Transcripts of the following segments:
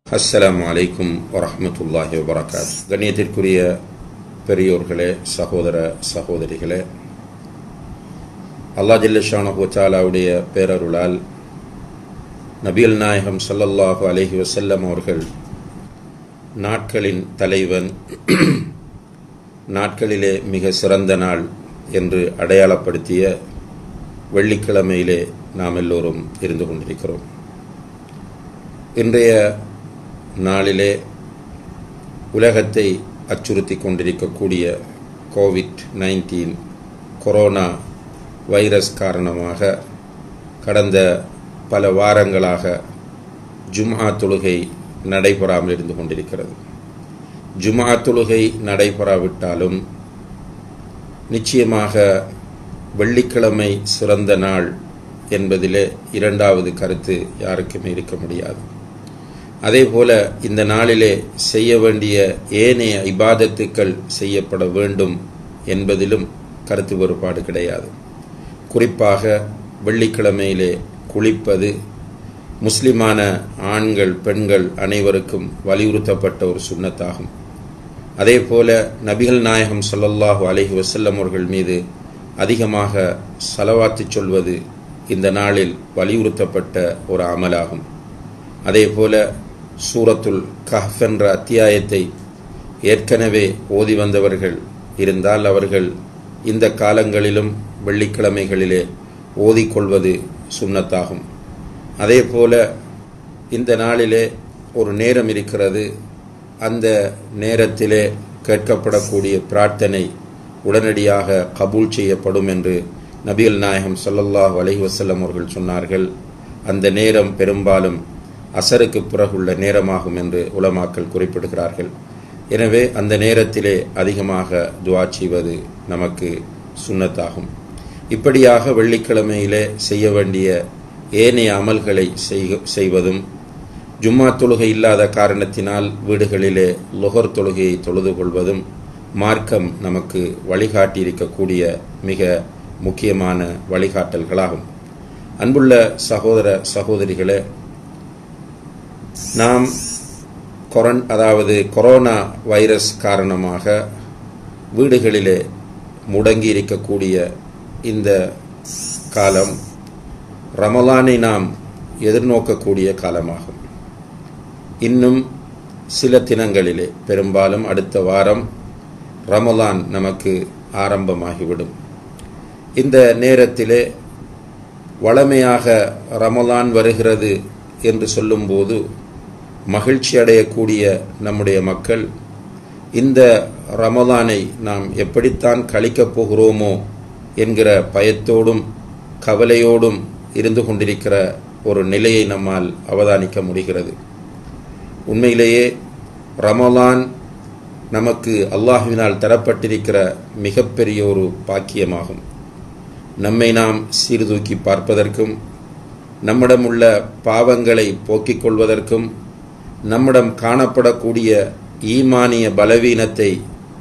அஸ்ஸலாமு அலைக்கும் வரஹ்மத்துல்லாஹி வபரகாத் கண்ணியத்திற்குரிய பெரியோர்களே சகோதர சகோதரிகளே அல்லா ஜில்லஷானஹு தாலாவுடைய பேரருளால் நபியல் நாயகம் ஸல்லல்லாஹு அலைஹி வஸல்லம் அவர்கள் நாட்களின் தலைவன் நாட்களிலே மிக சிறந்த நாள் என்று அடையாளப்படுத்திய வெள்ளிக்கிழமையிலே நாம் எல்லோரும் இருந்து கொண்டிருக்கிறோம் இன்றைய நாளிலே உலகத்தை அச்சுறுத்தி கொண்டிருக்கக்கூடிய கோவிட் நைன்டீன் கொரோனா வைரஸ் காரணமாக கடந்த பல வாரங்களாக ஜும்ஆ தொழுகை நடைபெறாமல் இருந்து கொண்டிருக்கிறது ஜும்ஆ தொழுகை நடைபெறாவிட்டாலும் நிச்சயமாக வெள்ளிக்கிழமை சிறந்த நாள் என்பதிலே இரண்டாவது கருத்து யாருக்குமே இருக்க முடியாது அதே போல இந்த நாளிலே செய்ய வேண்டிய ஏனைய இபாதத்துக்கள் செய்யப்பட வேண்டும் என்பதிலும் கருத்து வேறுபாடு கிடையாது குறிப்பாக வெள்ளிக்கிழமையிலே குளிப்பது முஸ்லிமான ஆண்கள் பெண்கள் அனைவருக்கும் வலியுறுத்தப்பட்ட ஒரு சுண்ணத்தாகும் அதே போல நபிகள் நாயகம் சொல்லல்லாஹு அலஹி வசல்லம் அவர்கள் மீது அதிகமாக செலவாத்து சொல்வது இந்த நாளில் வலியுறுத்தப்பட்ட ஒரு அமலாகும் அதே போல சூரத்துல் கஹ் என்ற அத்தியாயத்தை ஏற்கனவே ஓதி வந்தவர்கள் இருந்தால் அவர்கள் இந்த காலங்களிலும் வெள்ளிக்கிழமைகளிலே ஓதிக்கொள்வது சுண்ணத்தாகும் அதே போல இந்த நாளிலே ஒரு நேரம் இருக்கிறது அந்த நேரத்திலே கேட்கப்படக்கூடிய பிரார்த்தனை உடனடியாக கபூல் செய்யப்படும் என்று நபிகள் நாயகம் சொல்லல்லாஹ் அலஹி வசல்லம் அவர்கள் சொன்னார்கள் அந்த நேரம் பெரும்பாலும் அசருக்கு பிறகுள்ள நேரமாகும் என்று உலமாக்கள் குறிப்பிடுகிறார்கள் எனவே அந்த நேரத்திலே அதிகமாக துவா செய்வது நமக்கு சுண்ணத்தாகும் இப்படியாக வெள்ளிக்கிழமையிலே செய்ய வேண்டிய ஏனைய அமல்களை செய்வதும் ஜும்மா தொழுகை இல்லாத காரணத்தினால் வீடுகளிலே லொஹர் தொழுகையை தொழுது கொள்வதும் மார்க்கம் நமக்கு வழிகாட்டியிருக்கக்கூடிய மிக முக்கியமான வழிகாட்டல்களாகும் அன்புள்ள சகோதர சகோதரிகளே நாம் கொரன் அதாவது கொரோனா வைரஸ் காரணமாக வீடுகளிலே முடங்கி இருக்கக்கூடிய இந்த காலம் ரமலானை நாம் எதிர்நோக்கக்கூடிய காலமாகும் இன்னும் சில தினங்களிலே பெரும்பாலும் அடுத்த வாரம் ரமலான் நமக்கு ஆரம்பமாகிவிடும் இந்த நேரத்திலே வளமையாக ரமலான் வருகிறது என்று சொல்லும்போது மகிழ்ச்சி அடையக்கூடிய நம்முடைய மக்கள் இந்த ரமலானை நாம் எப்படித்தான் கழிக்கப் போகிறோமோ என்கிற பயத்தோடும் கவலையோடும் இருந்து கொண்டிருக்கிற ஒரு நிலையை நம்மால் அவதானிக்க முடிகிறது உண்மையிலேயே ரமலான் நமக்கு அல்லாஹுவினால் தரப்பட்டிருக்கிற மிகப்பெரிய ஒரு பாக்கியமாகும் நம்மை நாம் சீர்தூக்கி பார்ப்பதற்கும் நம்மிடம் உள்ள பாவங்களை போக்கிக் கொள்வதற்கும் நம்மிடம் காணப்படக்கூடிய ஈமானிய பலவீனத்தை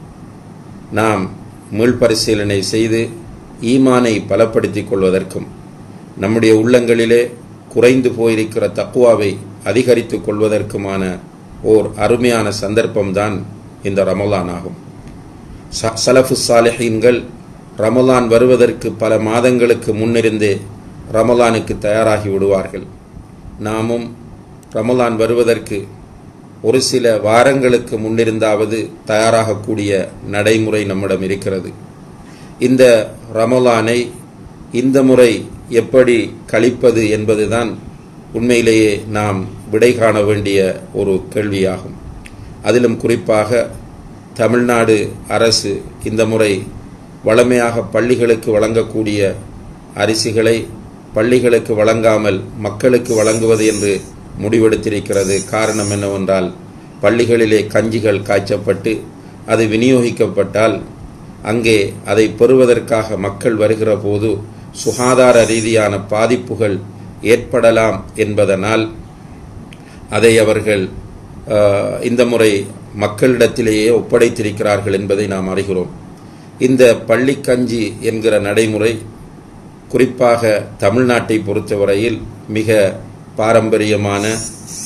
நாம் மீள்பரிசீலனை செய்து ஈமானை பலப்படுத்திக் கொள்வதற்கும் நம்முடைய உள்ளங்களிலே குறைந்து போயிருக்கிற தக்குவாவை அதிகரித்து கொள்வதற்குமான ஓர் அருமையான சந்தர்ப்பம்தான் இந்த ரமலான் ஆகும் சலஃபு சாலிஹீன்கள் ரமலான் வருவதற்கு பல மாதங்களுக்கு முன்னிருந்தே ரமலானுக்கு தயாராகி விடுவார்கள் நாமும் ரமலான் வருவதற்கு ஒரு சில வாரங்களுக்கு முன்னிருந்தாவது தயாராகக்கூடிய நடைமுறை நம்மிடம் இருக்கிறது இந்த ரமலானை இந்த முறை எப்படி கழிப்பது என்பதுதான் உண்மையிலேயே நாம் விடை காண வேண்டிய ஒரு கேள்வியாகும் அதிலும் குறிப்பாக தமிழ்நாடு அரசு இந்த முறை வளமையாக பள்ளிகளுக்கு வழங்கக்கூடிய அரிசிகளை பள்ளிகளுக்கு வழங்காமல் மக்களுக்கு வழங்குவது என்று முடிவெடுத்திருக்கிறது காரணம் என்னவென்றால் பள்ளிகளிலே கஞ்சிகள் காய்ச்சப்பட்டு அது விநியோகிக்கப்பட்டால் அங்கே அதை பெறுவதற்காக மக்கள் வருகிற போது சுகாதார ரீதியான பாதிப்புகள் ஏற்படலாம் என்பதனால் அதை அவர்கள் இந்த முறை மக்களிடத்திலேயே ஒப்படைத்திருக்கிறார்கள் என்பதை நாம் அறிகிறோம் இந்த பள்ளிக்கஞ்சி என்கிற நடைமுறை குறிப்பாக தமிழ்நாட்டை பொறுத்தவரையில் மிக பாரம்பரியமான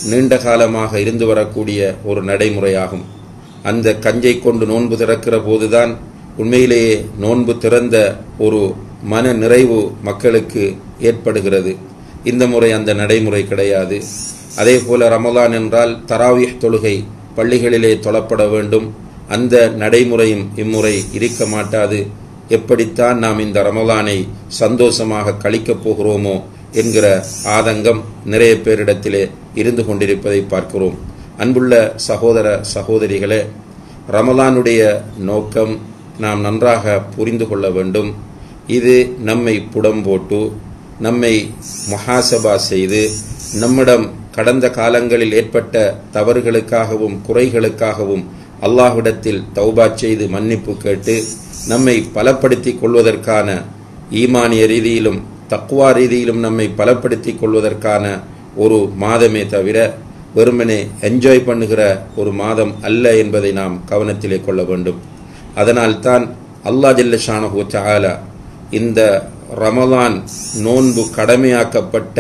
நீண்ட காலமாக இருந்து வரக்கூடிய ஒரு நடைமுறையாகும் அந்த கஞ்சை கொண்டு நோன்பு திறக்கிற போதுதான் உண்மையிலேயே நோன்பு திறந்த ஒரு மன நிறைவு மக்களுக்கு ஏற்படுகிறது இந்த முறை அந்த நடைமுறை கிடையாது அதே போல ரமலான் என்றால் தராவிஹ் தொழுகை பள்ளிகளிலே தொழப்பட வேண்டும் அந்த நடைமுறையும் இம்முறை இருக்க மாட்டாது எப்படித்தான் நாம் இந்த ரமலானை சந்தோஷமாக கழிக்கப் போகிறோமோ என்கிற ஆதங்கம் நிறைய பேரிடத்திலே இருந்து கொண்டிருப்பதை பார்க்கிறோம் அன்புள்ள சகோதர சகோதரிகளே ரமலானுடைய நோக்கம் நாம் நன்றாக புரிந்து கொள்ள வேண்டும் இது நம்மை புடம் போட்டு நம்மை மகாசபா செய்து நம்மிடம் கடந்த காலங்களில் ஏற்பட்ட தவறுகளுக்காகவும் குறைகளுக்காகவும் அல்லாஹ்விடத்தில் தௌபா செய்து மன்னிப்பு கேட்டு நம்மை பலப்படுத்திக் கொள்வதற்கான ஈமானிய ரீதியிலும் தக்குவா ரீதியிலும் நம்மை பலப்படுத்திக் கொள்வதற்கான ஒரு மாதமே தவிர வெறுமனே என்ஜாய் பண்ணுகிற ஒரு மாதம் அல்ல என்பதை நாம் கவனத்திலே கொள்ள வேண்டும் அதனால்தான் அல்லாஹ் ஜல்ல ஷானஹு தஆலா இந்த ரமலான் நோன்பு கடமையாக்கப்பட்ட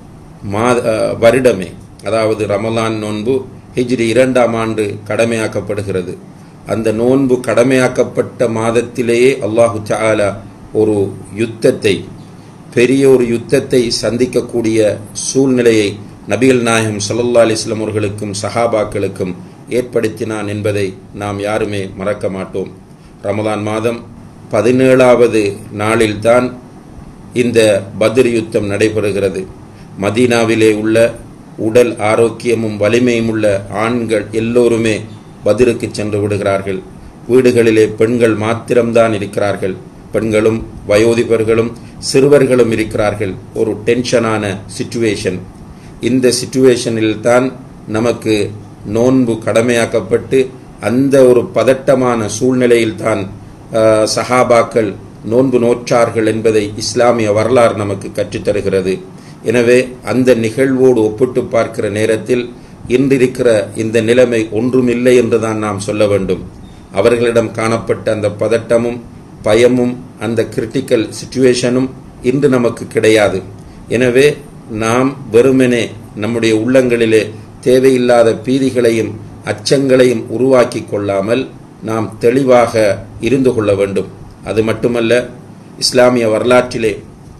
மாத அஹ், வருடமே அதாவது ரமலான் நோன்பு ஹிஜ்ரி இரண்டாம் ஆண்டு கடமையாக்கப்படுகிறது அந்த நோன்பு கடமையாக்கப்பட்ட மாதத்திலேயே அல்லாஹு தஆலா ஒரு யுத்தத்தை பெரிய ஒரு யுத்தத்தை சந்திக்கக்கூடிய சூழ்நிலையை நபிகள் நாயகம் ஸல்லல்லாஹு அலைஹி வஸல்லம் அவர்களுக்கும் சஹாபாக்களுக்கும் ஏற்படுத்தினான் என்பதை நாம் யாருமே மறக்க மாட்டோம் ரமலான் மாதம் பதினேழாவது நாளில்தான் இந்த பத்ர் யுத்தம் நடைபெறுகிறது மதீனாவிலே உள்ள உடல் ஆரோக்கியமும் வலிமையும் உள்ள ஆண்கள் எல்லோருமே பத்ருக்கு சென்று விடுகிறார்கள் வீடுகளிலே பெண்கள் மாத்திரம்தான் இருக்கிறார்கள் பெண்களும் வயோதிபர்களும் சிறுவர்களும் இருக்கிறார்கள் ஒரு டென்ஷனான சிச்சுவேஷன் இந்த சிச்சுவேஷனில் தான் நமக்கு நோன்பு கடமையாக்கப்பட்டு அந்த ஒரு பதட்டமான சூழ்நிலையில் தான் ஆஹ், சஹாபாக்கள் நோன்பு நோற்றார்கள் என்பதை இஸ்லாமிய வரலாறு நமக்கு கற்றுத்தருகிறது எனவே அந்த நிகழ்வோடு ஒப்பிட்டு பார்க்கிற நேரத்தில் இன்றிருக்கிற இந்த நிலைமை ஒன்றுமில்லை என்றுதான் நாம் சொல்ல வேண்டும் அவர்களிடம் காணப்பட்ட அந்த பதட்டமும் பயமும் அந்த கிரிட்டிக்கல் சுச்சுவேஷனும் இன்று நமக்கு கிடையாது எனவே நாம் வெறுமனே நம்முடைய உள்ளங்களிலே தேவையில்லாத பீதிகளையும் அச்சங்களையும் உருவாக்கி கொள்ளாமல் நாம் தெளிவாக இருந்து கொள்ள வேண்டும் அது மட்டுமல்ல இஸ்லாமிய வரலாற்றிலே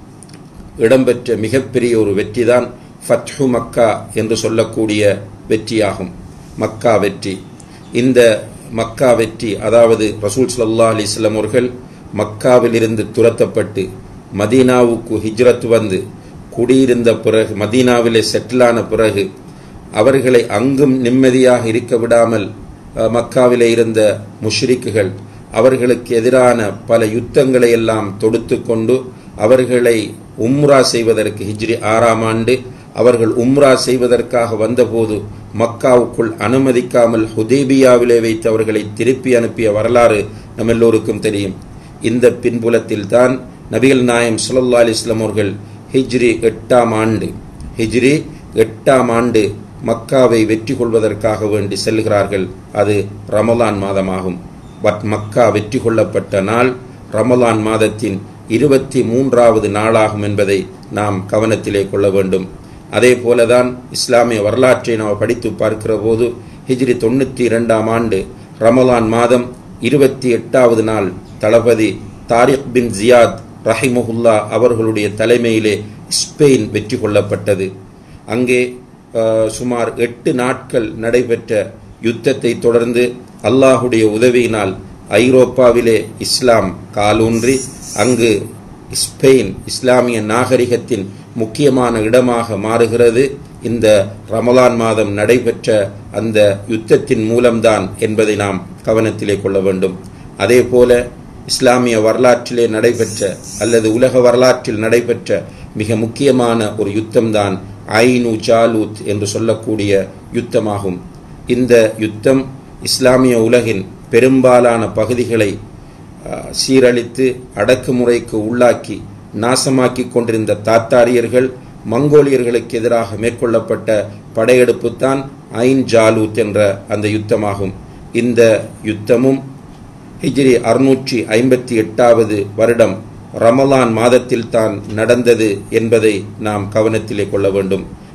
இடம்பெற்ற மிகப்பெரிய ஒரு வெற்றிதான் ஃபத்ஹு மக்கா என்று சொல்லக்கூடிய வெற்றியாகும் மக்கா வெற்றி இந்த மக்கா வெற்றி அதாவது ரசூல் ஸல்லல்லாஹு அலைஹி வஸல்லம் அவர்கள் மக்காவிலிருந்து துரத்தப்பட்டு மதீனாவுக்கு ஹிஜ்ரத் வந்து குடியிருந்த பிறகு மதீனாவிலே செட்டிலான பிறகு அவர்களை அங்கும் நிம்மதியாக இருக்க விடாமல் அஹ், மக்காவிலே இருந்த முஷ்ரிக்குகள் அவர்களுக்கு எதிரான பல யுத்தங்களை எல்லாம் தொடுத்து கொண்டு அவர்களை உம்ரா செய்வதற்கு ஹிஜ்ரி ஆறாம் ஆண்டு அவர்கள் உம்ரா செய்வதற்காக வந்தபோது மக்காவுக்குள் அனுமதிக்காமல் ஹுதேபியாவிலே வைத்து அவர்களை திருப்பி அனுப்பிய வரலாறு நம்ம எல்லோருக்கும் தெரியும் இந்த பின்புலத்தில் தான் நபிகள் நாயம் ஸல்லல்லாஹு அலைஹி வஸல்லம் அவர்கள் ஹிஜ்ரி எட்டாம் ஆண்டு ஹிஜ்ரி எட்டாம் ஆண்டு மக்காவை வெற்றி கொள்வதற்காக வேண்டி செல்கிறார்கள் அது ரமலான் மாதமாகும் பட் மக்கா வெற்றி கொள்ளப்பட்ட நாள் ரமலான் மாதத்தின் இருபத்தி மூன்றாவது நாளாகும் என்பதை நாம் கவனத்திலே கொள்ள வேண்டும் அதே போலதான் இஸ்லாமிய வரலாற்றை நாம் படித்து பார்க்கிற போது ஹிஜ்ரி தொண்ணூற்றி இரண்டாம் ஆண்டு ரமலான் மாதம் இருபத்தி எட்டாவது நாள் தளபதி தாரிக் பின் ஜியாத் ரஹிமஹுல்லா அவர்களுடைய தலைமையிலே ஸ்பெயின் வெற்றி கொள்ளப்பட்டது அங்கே அஹ், சுமார் எட்டு நாட்கள் நடைபெற்ற யுத்தத்தை தொடர்ந்து அல்லாஹுடைய உதவியினால் ஐரோப்பாவிலே இஸ்லாம் காலூன்றி அங்கு ஸ்பெயின் இஸ்லாமிய நாகரிகத்தின் முக்கியமான இடமாக மாறுகிறது இந்த ரமலான் மாதம் நடைபெற்ற அந்த யுத்தத்தின் மூலம்தான் என்பதை நாம் கவனத்திலே கொள்ள வேண்டும் அதே போல இஸ்லாமிய வரலாற்றிலே நடைபெற்ற அல்லது உலக வரலாற்றில் நடைபெற்ற மிக முக்கியமான ஒரு யுத்தம்தான் ஐனு ஜாலூத் என்று சொல்லக்கூடிய யுத்தமாகும் இந்த யுத்தம் இஸ்லாமிய உலகின் பெரும்பாலான பகுதிகளை அஹ், சீரழித்து அடக்குமுறைக்கு உள்ளாக்கி நாசமாக்கி கொண்டிருந்த தாத்தாரியர்கள் மங்கோலியர்களுக்கு எதிராக மேற்கொள்ளப்பட்ட படையெடுப்பு தான் ஐன் ஜாலூத் என்ற அந்த யுத்தமாகும் இந்த யுத்தமும் ஹிஜ்ரி அறுநூற்றி ஐம்பத்தி எட்டாவது வருடம் ரமலான் மாதத்தில் தான் நடந்தது என்பதை நாம் கவனத்திலே கொள்ள வேண்டும்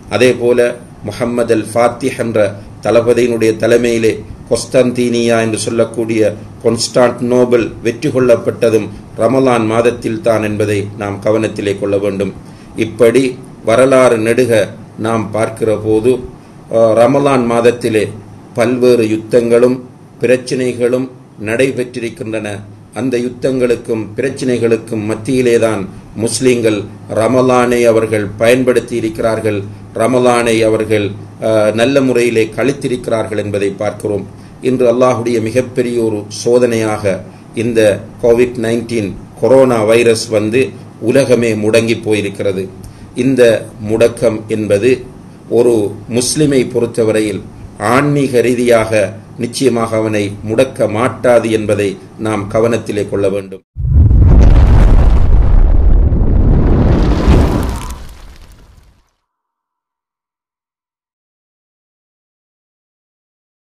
அதே போல முஹம்மது அல் ஃபாத்திஹ் என்ற தளபதியினுடைய தலைமையிலே கொஸ்தந்தீனியா என்று சொல்லக்கூடிய கொன்ஸ்டான்டினோபிள் வெற்றி கொள்ளப்பட்டதும் ரமலான் மாதத்தில் தான் என்பதை நாம் கவனத்திலே கொள்ள வேண்டும் இப்படி வரலாறு நெடுக நாம் பார்க்கிற போது அஹ், ரமலான் மாதத்திலே பல்வேறு யுத்தங்களும் பிரச்சினைகளும் நடைபெற்றிருக்கின்றன அந்த யுத்தங்களுக்கும் பிரச்சினைகளுக்கும் மத்தியிலேதான் முஸ்லிம்கள் ரமலானை அவர்கள் பயன்படுத்தி இருக்கிறார்கள் ரமலானை அவர்கள் அஹ், நல்ல முறையிலே கழித்திருக்கிறார்கள் என்பதை பார்க்கிறோம் இன்று அல்லாஹுடைய மிகப்பெரிய ஒரு சோதனையாக இந்த கோவிட் நைன்டீன் கொரோனா வைரஸ் வந்து உலகமே முடங்கி போயிருக்கிறது இந்த முடக்கம் என்பது ஒரு முஸ்லிமை பொறுத்தவரையில் ஆன்மீக ரீதியாக நிச்சயமாக அவனை முடக்க மாட்டாது என்பதை நாம் கவனத்திலே கொள்ள வேண்டும்